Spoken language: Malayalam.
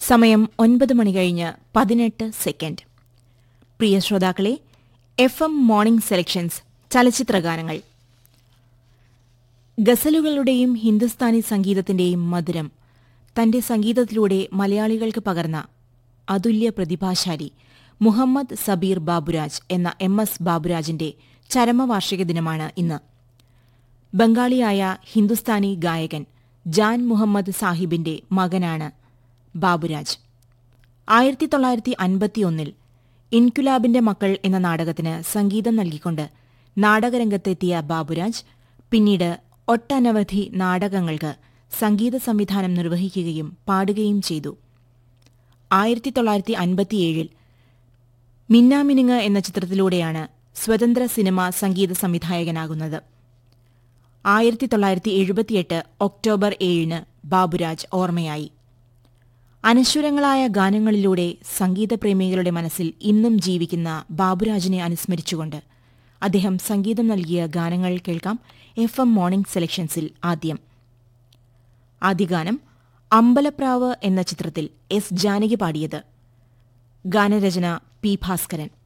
സമയം ഒൻപത് മണി കഴിഞ്ഞ് പതിനെട്ട് സെക്കൻഡ് പ്രിയ ശ്രോതാക്കളെ എഫ് എം മോർണിംഗ് സെലക്ഷൻസ് ചലച്ചിത്രഗാനങ്ങൾ ഗസലുകളുടെയും ഹിന്ദുസ്ഥാനി സംഗീതത്തിന്റെയും മധുരം തന്റെ സംഗീതത്തിലൂടെ മലയാളികൾക്ക് പകർന്ന അതുല്യ പ്രതിഭാശാലി മുഹമ്മദ് സബീർ ബാബുരാജ് എന്ന എം എസ് ബാബുരാജിന്റെ ചരമവാർഷിക ദിനമാണ് ഇന്ന് ബംഗാളിയായ ഹിന്ദുസ്ഥാനി ഗായകൻ ജാൻ മുഹമ്മദ് സാഹിബിന്റെ മകനാണ് ബാബുരാജ് ആയിരത്തി തൊള്ളായിരത്തി അൻപത്തിയൊന്നിൽ ഇൻകുലാബിന്റെ മക്കൾ എന്ന നാടകത്തിന് സംഗീതം നൽകിക്കൊണ്ട് നാടകരംഗത്തെത്തിയ ബാബുരാജ് പിന്നീട് ഒട്ടനവധി നാടകങ്ങൾക്ക് സംഗീത സംവിധാനം നിർവഹിക്കുകയും പാടുകയും ചെയ്തു ആയിരത്തി തൊള്ളായിരത്തി അൻപത്തിയേഴിൽ മിന്നാമിനുങ്ങ് എന്ന ചിത്രത്തിലൂടെയാണ് സ്വതന്ത്ര സിനിമ സംഗീത സംവിധായകനാകുന്നത് ആയിരത്തി തൊള്ളായിരത്തി എഴുപത്തിയെട്ട് ഒക്ടോബർ ഏഴിന് ബാബുരാജ് ഓർമ്മയായി അനശ്വരങ്ങളായ ഗാനങ്ങളിലൂടെ സംഗീതപ്രേമികളുടെ മനസ്സിൽ ഇന്നും ജീവിക്കുന്ന ബാബുരാജിനെ അനുസ്മരിച്ചുകൊണ്ട് അദ്ദേഹം സംഗീതം നൽകിയ ഗാനങ്ങൾ കേൾക്കാം എഫ് എം മോർണിംഗ് സെലക്ഷൻസിൽ ആദ്യം ആദ്യഗാനം അമ്പലപ്രാവ് എന്ന ചിത്രത്തിൽ എസ് ജാനകി പാടിയത് ഗാനരചന പി ഭാസ്കരൻ